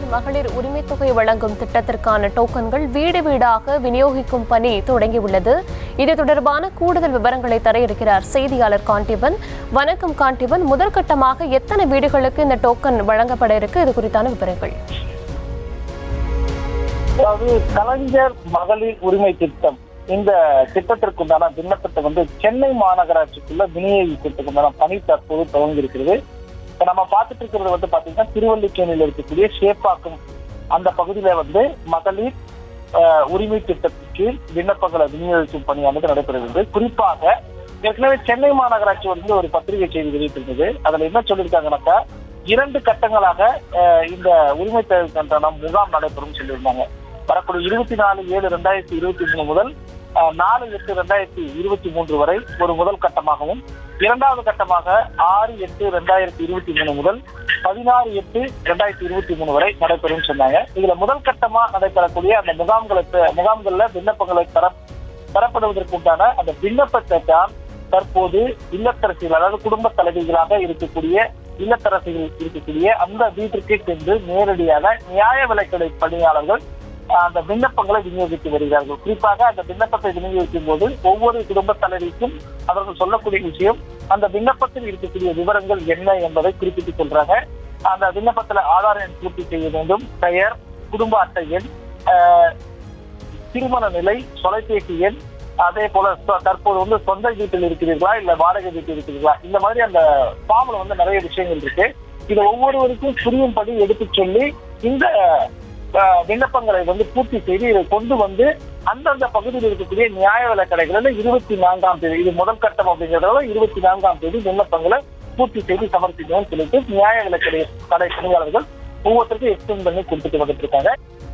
மகளிர் உரிமைத் தொகை வழங்கும் திட்டத்திற்கான டோக்கன்கள் வீடு வீடாக விநியோகிக்கும் பணி தொடங்கியுள்ளது இது தொடர்பான கூடுதல் விவரங்களை தர இருக்கிறார் செய்தியாளர் காண்டிபன் வணக்கம் காண்டிபன் முதற்கட்டமாக எத்தனை வீடுகளுக்கு இந்த டோக்கன் வழங்கப்பட இருக்கு இது குறித்தான விவரங்கள் அதாவது கலைஞர் மகளிர் உரிமை திட்டம் இந்த திட்டத்திற்குண்டான விண்ணப்பத்தை வந்து சென்னை மாநகராட்சிக்குள்ள விநியோகிக்கிறதுக்கு உண்டான பணி தற்போது துவங்கி இருக்கிறது இப்ப நம்ம பார்த்துட்டு இருக்கிறது வந்து பாத்தீங்கன்னா திருவல்லிக்கேணியில் இருக்கக்கூடிய சேப்பாக்கம் அந்த பகுதியில வந்து மகளிர் ஆஹ், உரிமை திட்டத்துக்கு விண்ணப்பங்களை விநியோகிக்கும் பணியானது நடைபெறுகிறது குறிப்பாக ஏற்கனவே சென்னை மாநகராட்சி வந்து ஒரு பத்திரிகை செய்தி வெளியிட்டிருந்தது அதுல என்ன சொல்லியிருக்காங்கன்னாக்கா இரண்டு கட்டங்களாக ஆஹ், இந்த உரிமை தேவைக்கான முகாம் நடைபெறும் சொல்லியிருந்தாங்க வரக்கூடிய இருபத்தி நாலு ஏழு ரெண்டாயிரத்தி இருபத்தி மூணு முதல் ஆஹ், நாலு எட்டு ரெண்டாயிரத்தி இருபத்தி மூன்று வரை ஒரு முதல் கட்டமாகவும் இரண்டாவது கட்டமாக ஆறு எட்டு ரெண்டாயிரத்தி இருபத்தி மூணு முதல் பதினாறு எட்டு ரெண்டாயிரத்தி இருபத்தி மூணு வரை நடைபெறும் சொன்னாங்க இதுல முதல் கட்டமா நடைபெறக்கூடிய அந்த முகாம்களுக்கு முகாம்கள்ல விண்ணப்பங்களை தர தரப்படுவதற்குண்டான அந்த விண்ணப்பத்தை தான் தற்போது இல்லத்தரசிகள் அதாவது குடும்ப தலைவிகளாக இருக்கக்கூடிய இல்லத்தரசிகள் இருக்கக்கூடிய அந்த வீட்டிற்கு சென்று நேரடியாக நியாய விலைக்கடை பணியாளர்கள் ஆஹ், அந்த விண்ணப்பங்களை விநியோகித்து வருகிறார்கள் குறிப்பாக அந்த விண்ணப்பத்தை விநியோகிக்கும் போது ஒவ்வொரு குடும்ப தலைவிக்கும் அவர்கள் சொல்லக்கூடிய விஷயம் அந்த விண்ணப்பத்தில் இருக்கக்கூடிய விவரங்கள் என்ன என்பதை குறிப்பிட்டு சொல்றாங்க அந்த விண்ணப்பத்துல ஆதார் எண் பூர்த்தி செய்ய வேண்டும் பெயர் குடும்ப அட்டை எண் ஆஹ், திருமண நிலை தொலைபேசி எண் அதே போல சொ- தற்போது வந்து சொந்த வீட்டில் இருக்கிறீர்களா இல்ல வாடகை வீட்டில் இருக்கிறீர்களா இந்த மாதிரி அந்த ஃபார்ம்ல வந்து நிறைய விஷயங்கள் இருக்கு இதை ஒவ்வொருவருக்கும் புரியும்படி எடுத்து சொல்லி இந்த அஹ், விண்ணப்பங்களை வந்து பூர்த்தி செய்து இதை கொண்டு வந்து அந்தந்த பகுதியில் இருக்கக்கூடிய நியாய விலை கடைகளில் இருபத்தி நான்காம் தேதி இது முதல் கட்டம் அப்படிங்கிறதால இருபத்தி நான்காம் தேதி விண்ணப்பங்களை பூர்த்தி செய்து சமர்ப்பிக்கணும்னு சொல்லிட்டு நியாய விலை கடை கடை பணியாளர்கள் ஒவ்வொருத்தருக்கும் எக்ஸ்பிளைன் பண்ணி கொடுத்துட்டு வந்துட்டு இருக்காங்க